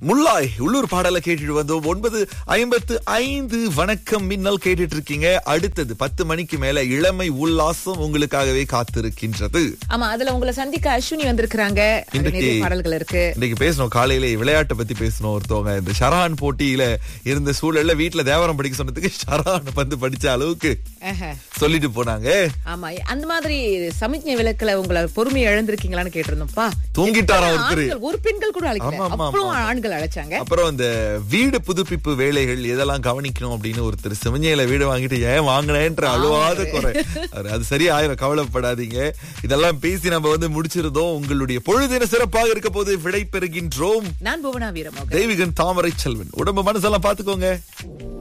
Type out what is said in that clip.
முல்லாய் உள்ளூர் பாடலை கேட்டுட்டு வந்தோம் ஒன்பது ஐம்பத்து ஐந்து வணக்கம் மின்னல் கேட்டுட்டு இருக்கீங்க அடுத்தது பத்து மணிக்கு மேல இளமை உல்லாசம் உங்களுக்காகவே காத்திருக்கின்றது ஆமா அதுல உங்களை சந்திக்க அஸ்வினி வந்திருக்கிறாங்க அது இன்றைக்கு- நிறைய பாடல்கள் இருக்கு இன்னைக்கு பேசணும் காலையில விளையாட்டை பத்தி பேசணும் ஒருத்தவங்க இந்த ஷரான் போட்டியில இருந்த சூழல்ல வீட்டுல தேவரம் படிக்க சொன்னதுக்கு ஷரான் வந்து படிச்ச அளவுக்கு ஆஹா. சொல்லிட்டு போனாங்க ஆமா அந்த மாதிரி சமிக்ஞை விளக்குல உங்களை பொறுமையை இழந்திருக்கீங்களான்னு கேட்டிருந்தோம்ப்பா தூங்கிட்டாரா ஒருத்தர் ஆண்கள், ஒரு பெண்கள் கூட அழைக்கல ஆமா, ஆமா, அப்புறம் ஆண்கள் அழைச்சாங்க அப்புறம் இந்த வீடு புதுப்பிப்பு வேலைகள் எதெல்லாம் கவனிக்கணும் அப்படின்னு ஒருத்தர் சிவஞ்சையில வீடு வாங்கிட்டு ஏன் வாங்கினேன்ற அழுவாத குறை அவரு, அது சரியா ஆயிரம் கவலைப்படாதீங்க இதெல்லாம் பேசி நம்ம வந்து முடிச்சிருந்தோம் உங்களுடைய பொழுதின சிறப்பாக இருக்க போது விடை பெறுகின்றோம் நான் புவனா வீரமோகன் தெய்வீகன் தாமரை செல்வன் உடம்பு மனசெல்லாம் பாத்துக்கோங்க